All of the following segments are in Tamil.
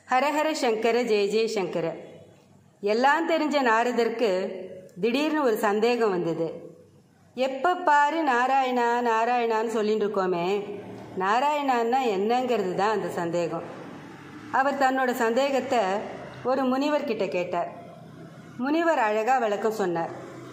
ஹரஹர சங்கர ஜெய ஜெய சங்கர எல்லாம் தெரிஞ்ச நாரதருக்கு திடீர்னு ஒரு சந்தேகம் வந்தது எப்போ பாரு நாராயணா நாராயணான்னு சொல்லிட்டு இருக்கோமே நாராயணான்னா என்னங்கிறது தான் அந்த சந்தேகம் அவர் தன்னோட சந்தேகத்தை ஒரு முனிவர்கிட்ட கேட்டார் முனிவர் அழகாக விளக்கம் சொன்னார்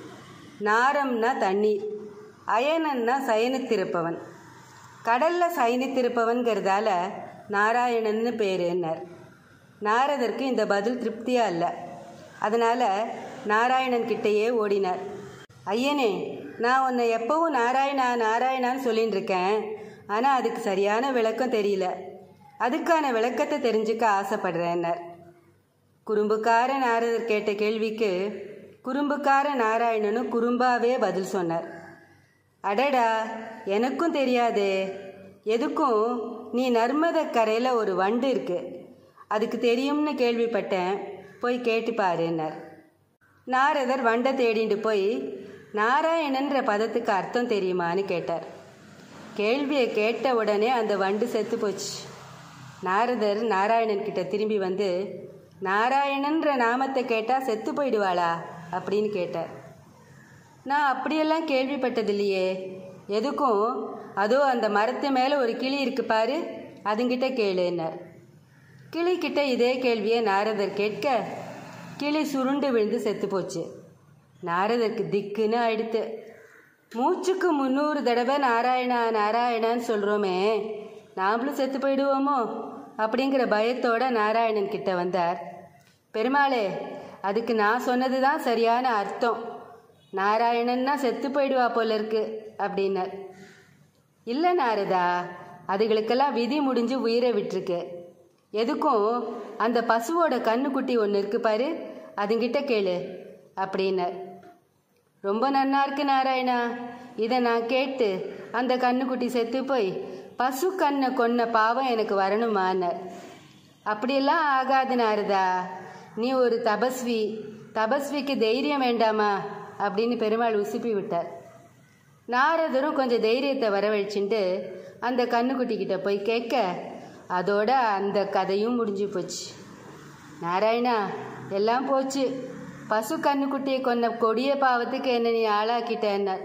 நாரம்னா தண்ணீர் அயனன்னா சயனித்திருப்பவன் கடலில் சயனித்திருப்பவன்கிறதால நாராயணன்னு பேருன்னார் நாரதருக்கு இந்த பதில் திருப்தியாக இல்லை அதனால் நாராயணன் கிட்டேயே ஓடினார் ஐயனே நான் உன்னை எப்பவும் நாராயணா நாராயணான்னு சொல்லின்னு இருக்கேன் ஆனால் அதுக்கு சரியான விளக்கம் தெரியல அதுக்கான விளக்கத்தை தெரிஞ்சுக்க ஆசைப்படுறேன்னார் குறும்புக்கார நாரதர் கேட்ட கேள்விக்கு குறும்புக்கார நாராயணனும் குறும்பாவே பதில் சொன்னார் அடடா எனக்கும் தெரியாதே எதுக்கும் நீ நர்மத கரையில் ஒரு வண்டு இருக்கு அதுக்கு தெரியும்னு கேள்விப்பட்டேன் போய் கேட்டு பாருன்னார் நாரதர் வண்டை தேடிட்டு போய் நாராயணன்ற பதத்துக்கு அர்த்தம் தெரியுமான்னு கேட்டார் கேள்வியை கேட்ட உடனே அந்த வண்டு செத்து போச்சு நாரதர் நாராயணன் கிட்ட திரும்பி வந்து நாராயணன்ற நாமத்தை கேட்டால் செத்து போயிடுவாளா அப்படின்னு கேட்டார் நான் அப்படியெல்லாம் கேள்விப்பட்டதில்லையே எதுக்கும் அதோ அந்த மரத்து மேலே ஒரு கிளி இருக்கு பாரு அதுங்கிட்ட கேளுன்னார் கிளிக்கிட்ட இதே கேள்வியை நாரதர் கேட்க கிளி சுருண்டு விழுந்து செத்து போச்சு நாரதருக்கு திக்குன்னு ஆயிடுத்து மூச்சுக்கு முந்நூறு தடவை நாராயணா நாராயணான்னு சொல்கிறோமே நாமளும் செத்து போயிடுவோமோ அப்படிங்கிற பயத்தோட நாராயணன் கிட்ட வந்தார் பெருமாளே அதுக்கு நான் சொன்னது தான் சரியான அர்த்தம் நாராயணன்னா செத்து போயிடுவா போல இருக்கு அப்படின்னார் இல்லை நாரதா அதுகளுக்கெல்லாம் விதி முடிஞ்சு உயிரை விட்டுருக்கு எதுக்கும் அந்த பசுவோட கண்ணுக்குட்டி ஒன்று இருக்கு பாரு அதுங்கிட்ட கேளு அப்படின்னார் ரொம்ப நன்னா இருக்கு நாராயணா இதை நான் கேட்டு அந்த கண்ணுக்குட்டி செத்து போய் பசு கண்ணை கொன்ன பாவம் எனக்கு வரணுமான்னார் அப்படியெல்லாம் ஆகாது நாரதா நீ ஒரு தபஸ்வி தபஸ்விக்கு தைரியம் வேண்டாமா அப்படின்னு பெருமாள் உசுப்பி விட்டார் நாரதரும் கொஞ்சம் தைரியத்தை வரவழைச்சுட்டு அந்த கண்ணுக்குட்டி கிட்ட போய் கேட்க அதோட அந்த கதையும் முடிஞ்சு போச்சு நாராயணா எல்லாம் போச்சு பசு கண்ணுக்குட்டியை கொன்ன கொடிய பாவத்துக்கு என்ன நீ ஆளாக்கிட்டேன்னார்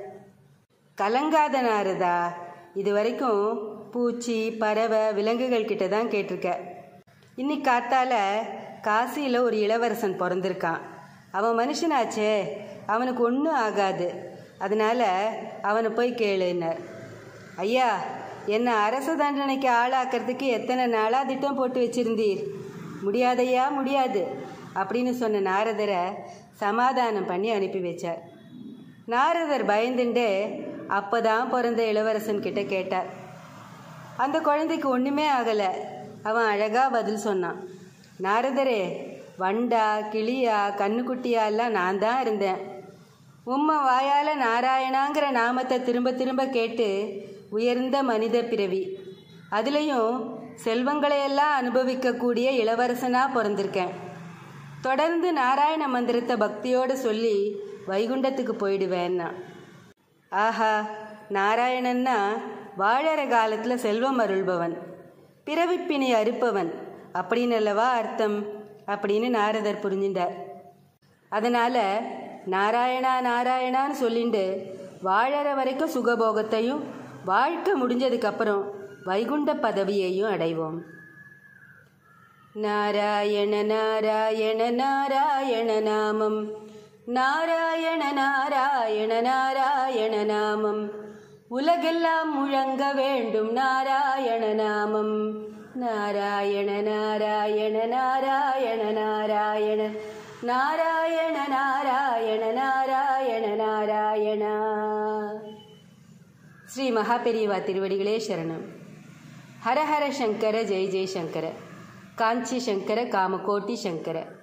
கலங்காத நாரதா இது வரைக்கும் பூச்சி பறவை விலங்குகள் கிட்ட தான் கேட்டிருக்க இன்னைக்கு காத்தால காசியில் ஒரு இளவரசன் பிறந்திருக்கான் அவன் மனுஷனாச்சே அவனுக்கு ஒன்றும் ஆகாது அதனால அவனை போய் கேளுன்னார் ஐயா என்னை அரச தண்டனைக்கு ஆளாக்கிறதுக்கு எத்தனை நாளாக திட்டம் போட்டு வச்சிருந்தீர் முடியாதையா முடியாது அப்படின்னு சொன்ன நாரதரை சமாதானம் பண்ணி அனுப்பி வச்சார் நாரதர் பயந்துண்டு அப்பதான் பிறந்த இளவரசன் கிட்ட கேட்டார் அந்த குழந்தைக்கு ஒன்றுமே ஆகலை அவன் அழகாக பதில் சொன்னான் நாரதரே வண்டா கிளியா கண்ணுக்குட்டியா எல்லாம் நான் தான் இருந்தேன் உம்ம வாயால் நாராயணாங்கிற நாமத்தை திரும்ப திரும்ப கேட்டு உயர்ந்த மனித பிறவி அதுலேயும் செல்வங்களையெல்லாம் அனுபவிக்கக்கூடிய இளவரசனாக பிறந்திருக்கேன் தொடர்ந்து நாராயண மந்திரத்தை பக்தியோடு சொல்லி வைகுண்டத்துக்கு போயிடுவேன்னா ஆஹா நாராயணன்னா வாழற காலத்தில் செல்வம் அருள்பவன் பிறவிப்பினை அறுப்பவன் அப்படின்னு அல்லவா அர்த்தம் அப்படின்னு நாரதர் புரிஞ்சின்றார் அதனால் நாராயணா நாராயணான்னு சொல்லிண்டு வாழற வரைக்கும் சுகபோகத்தையும் வாழ்க்கை முடிஞ்சதுக்கப்புறம் வைகுண்ட பதவியையும் அடைவோம் நாராயண நாராயண நாராயண நாமம் நாராயண நாராயண நாராயண நாமம் உலகெல்லாம் முழங்க வேண்டும் நாராயண நாமம் நாராயண நாராயண நாராயண நாராயண நாராயண நாராயண நாராயண நாராயணா ஸ்ரீ மகாபெரிவா திருவடிகளே சரணம் ஹரஹர சங்கர ஜெய் ஜெய் சங்கர காஞ்சி சங்கர காமகோட்டி சங்கர